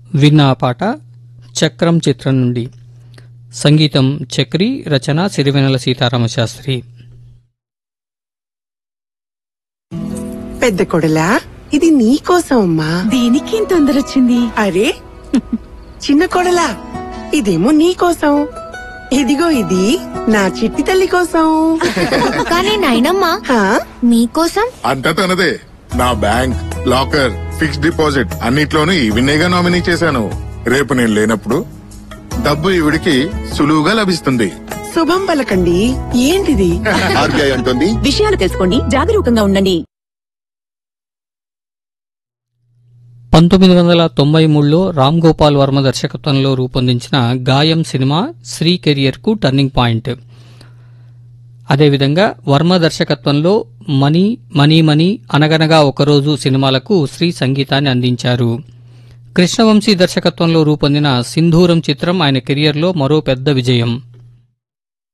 విన్న ఆ పాట చక్రం చిత్రం నుండి సంగీతం చక్రి రచన సిరివెనెల సీతారామ శాస్త్రి పెద్ద కొడలా ఇది నీకోసం అమ్మా దీనికి ఇంత తొందర వచ్చింది అరే చిన్న కొడలా ఇదేమో నీకోసం ఇదిగో ఇది నా చిట్టి తల్లి కోసం కానీ నాయనమ్మా హా? మీకోసం అంతా తనదే నా బ్యాంక్ లాకర్ ఫిక్స్డ్ డిపాజిట్ అన్నిట్లోనూ ఈవినేగా నామినీ చేశాను రేపు నేను లేనప్పుడు డబ్బు ఈవిడికి సులువుగా లభిస్తుంది శుభం పలకండి ఏంటిది ఆర్బీఐ అంటుంది విషయాలు తెలుసుకోండి జాగరూకంగా ఉండండి పంతొమ్మిది వందల తొంభై మూడులో రామ్ గోపాల్ వర్మ దర్శకత్వంలో రూపొందించిన గాయం సినిమా శ్రీ కెరియర్కు టర్నింగ్ పాయింట్ అదేవిధంగా వర్మ దర్శకత్వంలో మనీ మనీ మనీ అనగనగా ఒకరోజు సినిమాలకు శ్రీ సంగీతాన్ని అందించారు కృష్ణవంశీ దర్శకత్వంలో రూపొందిన సింధూరం చిత్రం ఆయన కెరియర్లో మరో పెద్ద విజయం